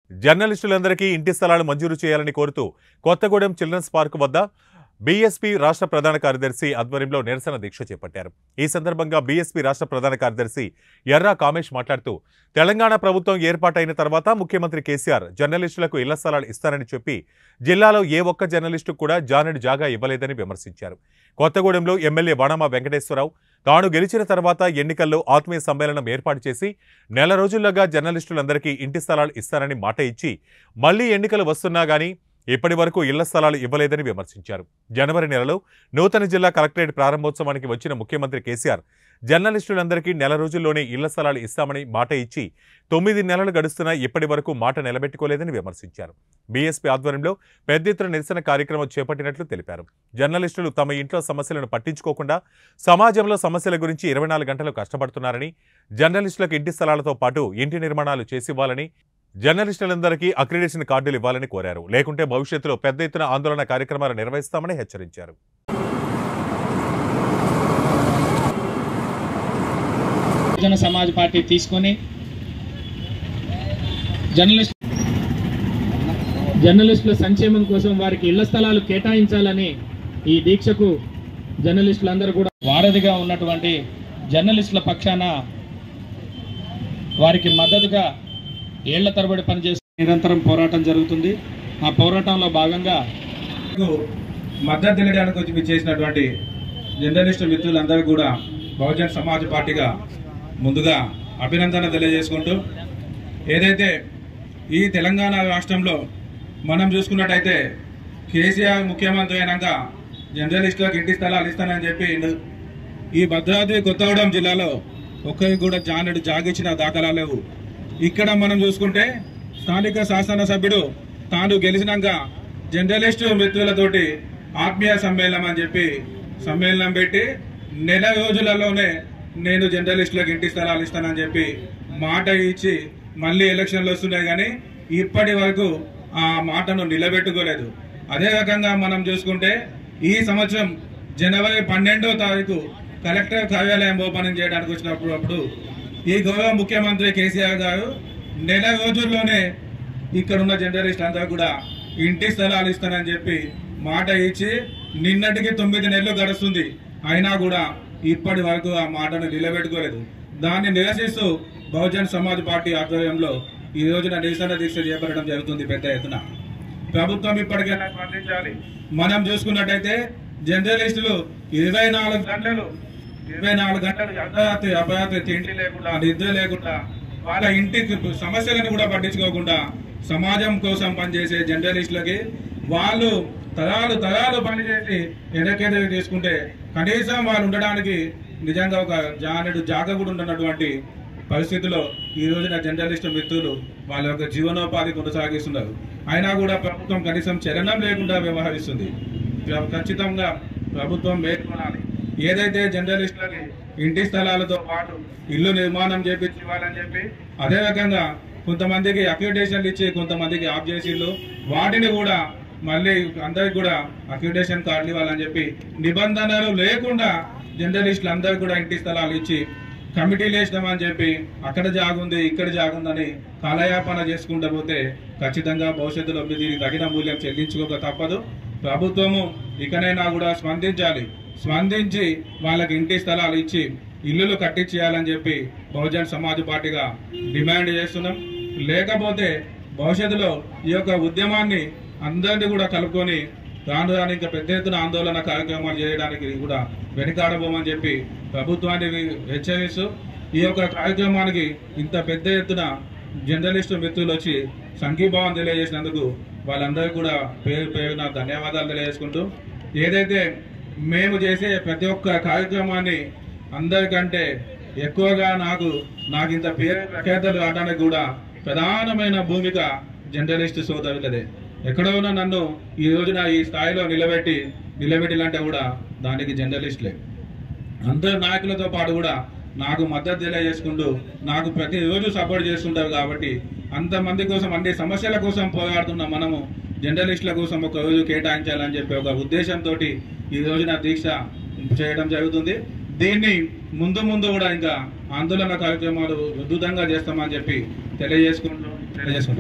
జర్నలిస్టులందరికీ ఇంటి స్థలాలు మంజూరు చేయాలని కోరుతూ కొత్తగూడెం చిల్డ్రన్స్ పార్క్ వద్ద బీఎస్పీ రాష్ట్ర ప్రధాన కార్యదర్శి ఆధ్వర్యంలో నిరసన దీక్ష చేపట్టారు ఈ సందర్భంగా బీఎస్పీ రాష్ట్ర ప్రధాన కార్యదర్శి ఎర్రా కామేష్ మాట్లాడుతూ తెలంగాణ ప్రభుత్వం ఏర్పాటైన తర్వాత ముఖ్యమంత్రి కేసీఆర్ జర్నలిస్టులకు ఇళ్ల స్థలాలు ఇస్తారని చెప్పి జిల్లాలో ఏ ఒక్క జర్నలిస్టు కూడా జానెడు జాగా ఇవ్వలేదని విమర్శించారు కొత్తగూడెంలో ఎమ్మెల్యే వానమా వెంకటేశ్వరరావు తాను గెలిచిన తర్వాత ఎన్నికల్లో ఆత్మీయ సమ్మేళనం ఏర్పాటు చేసి నెల రోజుల్లోగా జర్నలిస్టులందరికీ ఇంటి స్థలాలు ఇస్తారని మాట ఇచ్చి మళ్లీ ఎన్నికలు వస్తున్నా గానీ ఇప్పటి వరకు ఇళ్ల స్థలాలు ఇవ్వలేదని విమర్శించారు జనవరి నెలలో నూతన జిల్లా కలెక్టరేట్ ప్రారంభోత్సవానికి వచ్చిన ముఖ్యమంత్రి కేసీఆర్ జర్నలిస్టులందరికీ నెల రోజుల్లోనే ఇళ్ల స్థలాలు ఇస్తామని మాట ఇచ్చి తొమ్మిది నెలలు గడుస్తున్నా ఇప్పటి వరకు మాట నిలబెట్టుకోలేదని విమర్శించారు బీఎస్పీ ఆధ్వర్యంలో పెద్ద ఎత్తున నిరసన కార్యక్రమం చేపట్టినట్లు తెలిపారు జర్నలిస్టులు తమ ఇంట్లో సమస్యలను పట్టించుకోకుండా సమాజంలో సమస్యల గురించి ఇరవై నాలుగు గంటలు కష్టపడుతున్నారని జర్నలిస్టులకు ఇంటి స్థలాలతో పాటు ఇంటి నిర్మాణాలు చేసివ్వాలని జర్నలిస్టులందరికీ అక్రిడేషన్ కార్డులు ఇవ్వాలని కోరారు లేకుంటే భవిష్యత్తులో పెద్ద ఎత్తున ఆందోళన కార్యక్రమాలు నిర్వహిస్తామని హెచ్చరించారు బహుజన సమాజ్ పార్టీ తీసుకొని జర్నలిస్ట్ జర్నలిస్టుల సంక్షేమం కోసం వారికి ఇళ్ల స్థలాలు కేటాయించాలని ఈ దీక్షకు జర్నలిస్టులందరూ కూడా వారధిగా ఉన్నటువంటి జర్నలిస్టుల పక్షాన వారికి మద్దతుగా ఏళ్ల తరబడి పనిచేస్తూ నిరంతరం పోరాటం జరుగుతుంది ఆ పోరాటంలో భాగంగా కు మద్దతు తెలియడానికి వచ్చి మీరు చేసినటువంటి జర్నలిస్టు మిత్రులందరూ కూడా బహుజన్ సమాజ్ పార్టీగా ముందుగా అభినందన తెలియజేసుకుంటూ ఏదైతే ఈ తెలంగాణ రాష్ట్రంలో మనం చూసుకున్నట్టయితే కేసీఆర్ ముఖ్యమంత్రి అయినాక జర్నలిస్టులకు ఇంటి స్థలాలు ఇస్తానని చెప్పి ఈ భద్రాద్రి కొత్తగూడెం జిల్లాలో ఒక్కరికి కూడా జానెడు జాగిచ్చిన దాఖలా లేవు ఇక్కడ మనం చూసుకుంటే స్థానిక శాసనసభ్యుడు తాను గెలిచినాక జర్నలిస్టు మిత్రులతోటి ఆత్మీయ సమ్మేళనం అని చెప్పి సమ్మేళనం పెట్టి నెల రోజులలోనే నేను జర్నలిస్టులకు ఇంటి స్థలాలు ఇస్తానని చెప్పి మాట ఇచ్చి మళ్ళీ ఎలక్షన్లు వస్తున్నాయి కానీ ఇప్పటి వరకు ఆ మాటను నిలబెట్టుకోలేదు అదే రకంగా మనం చూసుకుంటే ఈ సంవత్సరం జనవరి పన్నెండో తారీఖు కలెక్టర్ కార్యాలయం ఓపెనింగ్ చేయడానికి వచ్చినప్పుడు అప్పుడు ఈ గౌరవ ముఖ్యమంత్రి కేసీఆర్ గారు నెల రోజుల్లోనే ఇక్కడ ఉన్న జర్నలిస్ట్ అంతా కూడా ఇంటి స్థలాలు ఇస్తానని చెప్పి మాట ఇచ్చి నిన్నటికి తొమ్మిది నెలలు గడుస్తుంది అయినా కూడా ఇప్పటి వరకు ఆ మాటను నిలబెట్టుకోలేదు దాన్ని నిరసిస్తూ బహుజన్ సమాజ్ పార్టీ ఆధ్వర్యంలో ఈ రోజున నిరసన దీక్ష చేపట్టడం జరుగుతుంది పెద్ద ఎత్తున ప్రభుత్వం ఇప్పటికైనా స్పందించాలి మనం చూసుకున్నట్టయితే జర్నలిస్టులు ఇరవై నాలుగు గంటలు ఇరవై నాలుగు గంటలు అర్ధరాత్రి అపరాత్రి తిండి లేకుండా నిద్ర లేకుండా వాళ్ళ ఇంటి సమస్యలను కూడా పట్టించుకోకుండా సమాజం కోసం పనిచేసే జర్నలిస్టులకి వాళ్ళు తరాలు తరాలు పనిచేసి ఎదకెదవి తీసుకుంటే కనీసం వాళ్ళు ఉండడానికి నిజంగా ఒక జానెడు జాగ కూడా ఉండనటువంటి పరిస్థితిలో ఈ రోజున జర్నలిస్టు మిత్రులు వాళ్ళ యొక్క జీవనోపాధి కొనసాగిస్తున్నారు అయినా కూడా ప్రభుత్వం కనీసం చలనం లేకుండా వ్యవహరిస్తుంది ప్ర- ఖచ్చితంగా ప్రభుత్వం మేల్కొనాలి ఏదైతే జర్నలిస్టులకి ఇంటి స్థలాలతో పాటు ఇల్లు నిర్మాణం చేపించి ఇవ్వాలని చెప్పి అదే రకంగా కొంతమందికి అక్రిడేషన్లు ఇచ్చి కొంతమందికి ఆఫ్ చేసిళ్ళు వాటిని కూడా మళ్ళీ అందరికి కూడా అక్రిడేషన్ కార్డులు ఇవ్వాలని చెప్పి నిబంధనలు లేకుండా జర్నలిస్టులు అందరికి కూడా ఇంటి స్థలాలు ఇచ్చి కమిటీలు వేసినామని చెప్పి అక్కడ జాగుంది ఇక్కడ జాగుందని కాలయాపన చేసుకుంటూ పోతే ఖచ్చితంగా భవిష్యత్తులో దీనికి తగిన మూల్యం చెల్లించుకోక తప్పదు ప్రభుత్వము ఇకనైనా కూడా స్పందించాలి స్పందించి వాళ్ళకి ఇంటి స్థలాలు ఇచ్చి ఇల్లులు కట్టించేయాలని చెప్పి బహుజన్ సమాజ్ పార్టీగా డిమాండ్ చేస్తున్నాం లేకపోతే భవిష్యత్తులో ఈ యొక్క ఉద్యమాన్ని అందరినీ కూడా కలుపుకొని రాను రాను ఇంకా పెద్ద ఎత్తున ఆందోళన కార్యక్రమాలు చేయడానికి కూడా వెనుకాడబోమని చెప్పి ప్రభుత్వాన్ని హెచ్చరిస్తూ ఈ యొక్క కార్యక్రమానికి ఇంత పెద్ద ఎత్తున జర్నలిస్టు మిత్రులు వచ్చి సంఘీభావం తెలియజేసినందుకు వాళ్ళందరికీ కూడా పేరు పేరున ధన్యవాదాలు తెలియజేసుకుంటూ ఏదైతే మేము చేసే ప్రతి ఒక్క కార్యక్రమాన్ని అందరికంటే ఎక్కువగా నాకు నాకు ఇంత పేరు ప్రఖ్యాతలు రావడానికి కూడా ప్రధానమైన భూమిక జర్నలిస్ట్ సోదరులదే ఎక్కడో ఉన్న నన్ను ఈ రోజున ఈ స్థాయిలో నిలబెట్టి నిలబెట్టిలంటే కూడా దానికి జర్నలిస్టులే అందరు నాయకులతో పాటు కూడా నాకు మద్దతు తెలియజేసుకుంటూ నాకు ప్రతిరోజు సపోర్ట్ చేస్తుంటారు కాబట్టి అంతమంది కోసం అన్ని సమస్యల కోసం పోరాడుతున్న మనము జర్నలిస్టుల కోసం ఒక రోజు కేటాయించాలని చెప్పి ఒక ఉద్దేశంతో ఈ రోజున దీక్ష చేయడం జరుగుతుంది దీన్ని ముందు ముందు కూడా ఇంకా ఆందోళన కార్యక్రమాలు ఉధృతంగా చేస్తామని చెప్పి తెలియజేసుకుంటూ తెలియజేసుకుంటాం